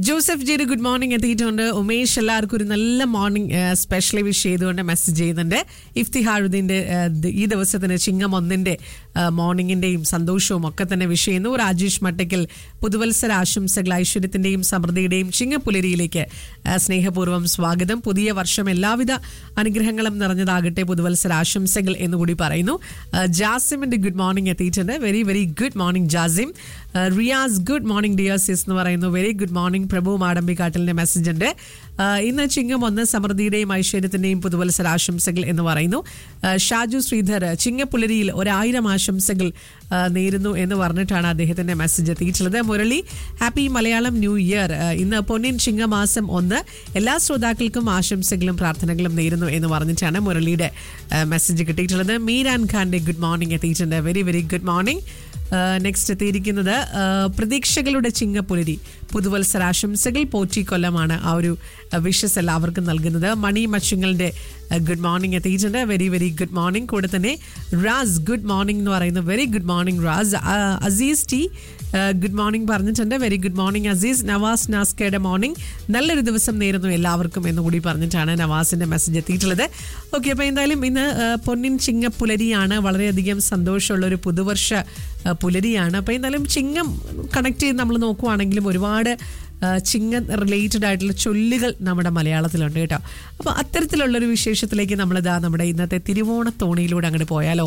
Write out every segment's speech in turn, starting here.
Joseph ജിയുടെ good morning എത്തിയിട്ടുണ്ട് ഉമേഷ് എല്ലാവർക്കും ഒരു നല്ല മോർണിംഗ് സ്പെഷ്യലി വിഷ് ചെയ്തുകൊണ്ട് മെസ്സേജ് ചെയ്യുന്നുണ്ട് ഇഫ്തിഹാറുദ്ദീന്റെ ഏഹ്, ദ- ഈ ദിവസത്തിന് ചിങ്ങം ഒന്നിന്റെ മോർണിംഗിന്റെയും സന്തോഷവും ഒക്കെ തന്നെ വിഷ് ചെയ്യുന്നു രാജേഷ് മട്ടയ്ക്കൽ പുതുവത്സര ആശംസകൾ ഐശ്വര്യത്തിന്റെയും സമൃദ്ധിയുടെയും ചിങ്ങപ്പുലരിയിലേക്ക് ഏഹ്, സ്നേഹപൂർവ്വം സ്വാഗതം പുതിയ വർഷം എല്ലാവിധ അനുഗ്രഹങ്ങളും നിറഞ്ഞതാകട്ടെ പുതുവത്സര ആശംസകൾ എന്നുകൂടി പറയുന്നു ഏഹ്, ജാസിമിന്റെ ഗുഡ് മോർണിംഗ് എത്തിയിട്ടുണ്ട് very very good morning Jasim ഏഹ്, റിയാസ് ഗുഡ് മോർണിംഗ് ഡിയേഴ്സിസ് എന്ന് പറയുന്നു വെരി ഗുഡ് മോർണിംഗ് പ്രഭു മാടമ്പിക്കാട്ടിലിന്റെ മെസ്സേജ് ഉണ്ട് ഏഹ്, ഇന്ന് ചിങ്ങം ഒന്ന് സമൃദ്ധിയുടെയും ഐശ്വര്യത്തിന്റെയും പുതുവത്സര ആശംസകൾ എന്ന് പറയുന്നു ഏഹ്, ഷാജു ശ്രീധർ ചിങ്ങപ്പുലരിയിൽ ഒരായിരം ആശംസകൾ ഏഹ്, നേരുന്നു എന്ന് പറഞ്ഞിട്ടാണ് അദ്ദേഹത്തിന്റെ മെസ്സേജ് എത്തിയിട്ടുള്ളത് Murali happy Malayalam new year ഏഹ്, ഇന്ന് പൊന്നിൻ ചിങ്ങമാസം ഒന്ന് എല്ലാ ശ്രോതാക്കൾക്കും ആശംസകളും പ്രാർത്ഥനകളും നേരുന്നു എന്ന് പറഞ്ഞിട്ടാണ് മുരളിയുടെ ഏഹ്, മെസ്സേജ് കിട്ടിയിട്ടുള്ളത് മീരാൻ ഖാന്റെ ഗുഡ് മോർണിംഗ് എത്തിയിട്ടുണ്ട് very very good morning next എത്തിയിരിക്കുന്നത് ആ, പ്രതീക്ഷകളുടെ ചിങ്ങപ്പുലരി പുതുവത്സരാശംസകൾ പോറ്റി കൊല്ലമാണ് ആ ഒരു വിഷസ് എല്ലാവർക്കും നൽകുന്നത് മണി മച്ചുങ്ങളുടെ ഗുഡ് മോർണിംഗ് എത്തിയിട്ടുണ്ട് വെരി വെരി ഗുഡ് മോർണിംഗ് കൂടെ തന്നെ റാസ് ഗുഡ് മോർണിംഗ് എന്ന് പറയുന്നു വെരി ഗുഡ് മോർണിംഗ് റാസ് ആ, അസീസ് ടി ഗുഡ് മോർണിംഗ് പറഞ്ഞിട്ടുണ്ട് very good morning Azeez Navas നാസ്കയുടെ മോർണിംഗ് നല്ലൊരു ദിവസം നേരുന്നു എല്ലാവർക്കും എന്ന് കൂടി പറഞ്ഞിട്ടാണ് നവാസിന്റെ മെസ്സേജ് എത്തിയിട്ടുള്ളത് ഓക്കെ അപ്പോൾ എന്തായാലും ഇന്ന് ആ, പൊന്നിൻ ചിങ്ങപ്പുലരിയാണ് വളരെയധികം സന്തോഷമുള്ള ഒരു പുതുവർഷ ആ, പുലരിയാണ് അപ്പോൾ എന്തായാലും ചിങ്ങം കണക്ട് ചെയ്ത് നമ്മൾ നോക്കുവാണെങ്കിലും ഒരുപാട് ആ, ചിങ്ങ റിലേറ്റഡ് ആയിട്ടുള്ള ചൊല്ലുകൾ നമ്മുടെ മലയാളത്തിലുണ്ട് കേട്ടോ അപ്പോൾ അത്തരത്തിലുള്ളൊരു വിശേഷത്തിലേക്ക് നമ്മളിതാ നമ്മുടെ ഇന്നത്തെ തിരുവോണത്തോണിയിലൂടെ അങ്ങോട്ട് പോയാലോ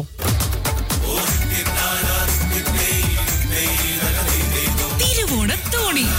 തിരുവോണത്തോണി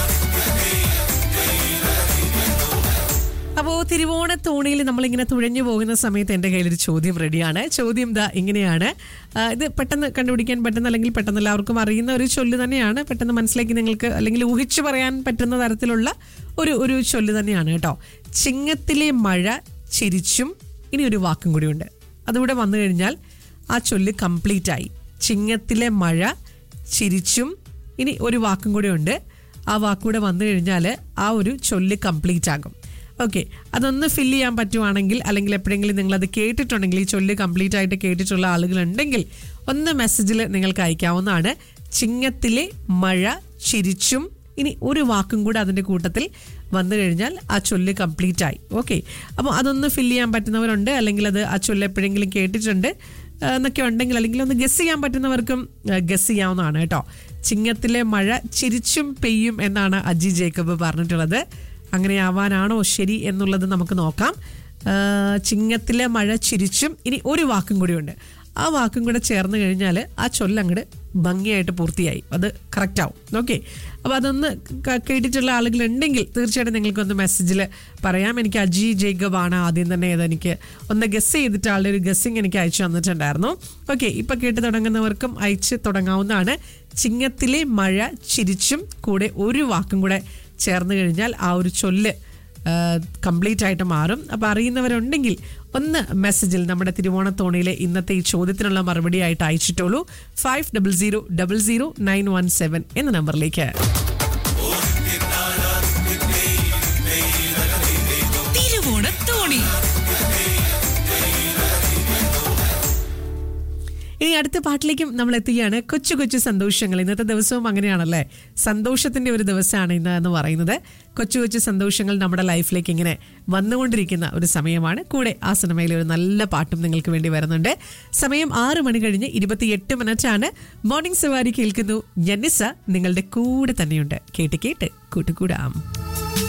അപ്പോൾ തിരുവോണത്തോണിയിൽ നമ്മളിങ്ങനെ തുഴഞ്ഞു പോകുന്ന സമയത്ത് എൻ്റെ കയ്യിലൊരു ചോദ്യം റെഡിയാണ് ചോദ്യം ദാ ഇങ്ങനെയാണ് ആ, ഇത് പെട്ടെന്ന് കണ്ടുപിടിക്കാൻ പറ്റുന്ന അല്ലെങ്കിൽ പെട്ടെന്ന് എല്ലാവർക്കും അറിയുന്ന ഒരു ചൊല്ല് തന്നെയാണ് പെട്ടെന്ന് മനസ്സിലേക്ക് നിങ്ങൾക്ക് അല്ലെങ്കിൽ ഊഹിച്ചു പറയാൻ പറ്റുന്ന തരത്തിലുള്ള ഒരു ഒരു ചൊല്ല് തന്നെയാണ് കേട്ടോ ചിങ്ങത്തിലെ മഴ ചിരിച്ചും ഇനി ഒരു വാക്കും കൂടിയുണ്ട് അതുകൂടെ വന്നു കഴിഞ്ഞാൽ ആ ചൊല്ല് കംപ്ലീറ്റ് ആയി ചിങ്ങത്തിലെ മഴ ചിരിച്ചും ഇനി ഒരു വാക്കും കൂടെ ഉണ്ട് ആ വാക്കൂടെ വന്നു കഴിഞ്ഞാൽ ആ ഒരു ചൊല്ല് കംപ്ലീറ്റ് ആകും ഓക്കെ അതൊന്ന് ഫില്ല് ചെയ്യാൻ പറ്റുവാണെങ്കിൽ അല്ലെങ്കിൽ എപ്പോഴെങ്കിലും നിങ്ങൾ അത് കേട്ടിട്ടുണ്ടെങ്കിൽ ഈ ചൊല്ല് കംപ്ലീറ്റ് ആയിട്ട് കേട്ടിട്ടുള്ള ആളുകളുണ്ടെങ്കിൽ ഒന്ന് മെസ്സേജിൽ നിങ്ങൾക്ക് അയക്കാവുന്നതാണ് ചിങ്ങത്തിലെ മഴ ചിരിച്ചും ഇനി ഒരു വാക്കും കൂടെ അതിൻ്റെ കൂട്ടത്തിൽ വന്നു കഴിഞ്ഞാൽ ആ ചൊല്ല് കംപ്ലീറ്റ് ആയി ഓക്കെ അപ്പോൾ അതൊന്ന് ഫില്ല് ചെയ്യാൻ പറ്റുന്നവരുണ്ട് അല്ലെങ്കിൽ അത് ആ ചൊല്ല് എപ്പോഴെങ്കിലും കേട്ടിട്ടുണ്ട് ആ, എന്നൊക്കെ ഉണ്ടെങ്കിൽ അല്ലെങ്കിൽ ഒന്ന് ഗസ് ചെയ്യാൻ പറ്റുന്നവർക്കും ഗസ് ചെയ്യാവുന്നതാണ് കേട്ടോ ചിങ്ങത്തിലെ മഴ ചിരിച്ചും പെയ്യും എന്നാണ് അജി ജേക്കബ് പറഞ്ഞിട്ടുള്ളത് അങ്ങനെ ആവാനാണോ ശരി എന്നുള്ളത് നമുക്ക് നോക്കാം ആ, ചിങ്ങത്തിലെ മഴ ചിരിച്ചും ഇനി ഒരു വാക്കും കൂടിയുണ്ട് ആ വാക്കും കൂടെ ചേർന്ന് കഴിഞ്ഞാൽ ആ ചൊല്ലങ്ങട് ഭംഗിയായിട്ട് പൂർത്തിയായി അത് കറക്റ്റ് ആവും ഓക്കെ അപ്പോൾ അതൊന്ന് ക- കേട്ടിട്ടുള്ള ആളുകളുണ്ടെങ്കിൽ തീർച്ചയായിട്ടും നിങ്ങൾക്കൊന്ന് മെസ്സേജിൽ പറയാം എനിക്ക് അജി ജേക്കബ് ആണ് ആദ്യം തന്നെ ഇതെനിക്ക് ഒന്ന് ഗസ് ചെയ്തിട്ട് ആളുടെ ഒരു ഗസ്സിങ് എനിക്ക് അയച്ചു തന്നിട്ടുണ്ടായിരുന്നു ഓക്കെ ഇപ്പം കേട്ട് തുടങ്ങുന്നവർക്കും അയച്ച് തുടങ്ങാവുന്നതാണ് ചിങ്ങത്തിലെ മഴ ചിരിച്ചും കൂടെ ഒരു വാക്കും കൂടെ ചേർന്ന് കഴിഞ്ഞാൽ ആ ഒരു ചൊല്ല് കംപ്ലീറ്റ് ആയിട്ട് മാറും അപ്പോൾ അറിയുന്നവരുണ്ടെങ്കിൽ ഒന്ന് മെസ്സേജിൽ നമ്മുടെ തിരുവോണത്തോണിയിലെ ഇന്നത്തെ ഈ ചോദ്യത്തിനുള്ള മറുപടി ആയിട്ട് അയച്ചിട്ടുള്ളൂ five double zero double zero nine one seven എന്ന നമ്പറിലേക്ക് തിരുവോണത്തോണി ഇനി അടുത്ത പാട്ടിലേക്കും നമ്മൾ എത്തുകയാണ് കൊച്ചു കൊച്ചു സന്തോഷങ്ങൾ ഇന്നത്തെ ദിവസവും അങ്ങനെയാണല്ലേ സന്തോഷത്തിന്റെ ഒരു ദിവസമാണ് ഇന്ന് എന്ന് പറയുന്നത് കൊച്ചു കൊച്ചു സന്തോഷങ്ങൾ നമ്മുടെ ലൈഫിലേക്ക് ഇങ്ങനെ വന്നുകൊണ്ടിരിക്കുന്ന ഒരു സമയമാണ് കൂടെ ആ സിനിമയിലെ ഒരു നല്ല പാട്ടും നിങ്ങൾക്ക് വേണ്ടി വരുന്നുണ്ട് സമയം ആറ് മണി കഴിഞ്ഞ് ഇരുപത്തിയെട്ട് മിനിറ്റ് ആണ് മോർണിംഗ് സവാരി കേൾക്കുന്നു ജന്നിസ നിങ്ങളുടെ കൂടെ തന്നെയുണ്ട് കേട്ട് കേട്ട് കൂട്ടുകൂടാം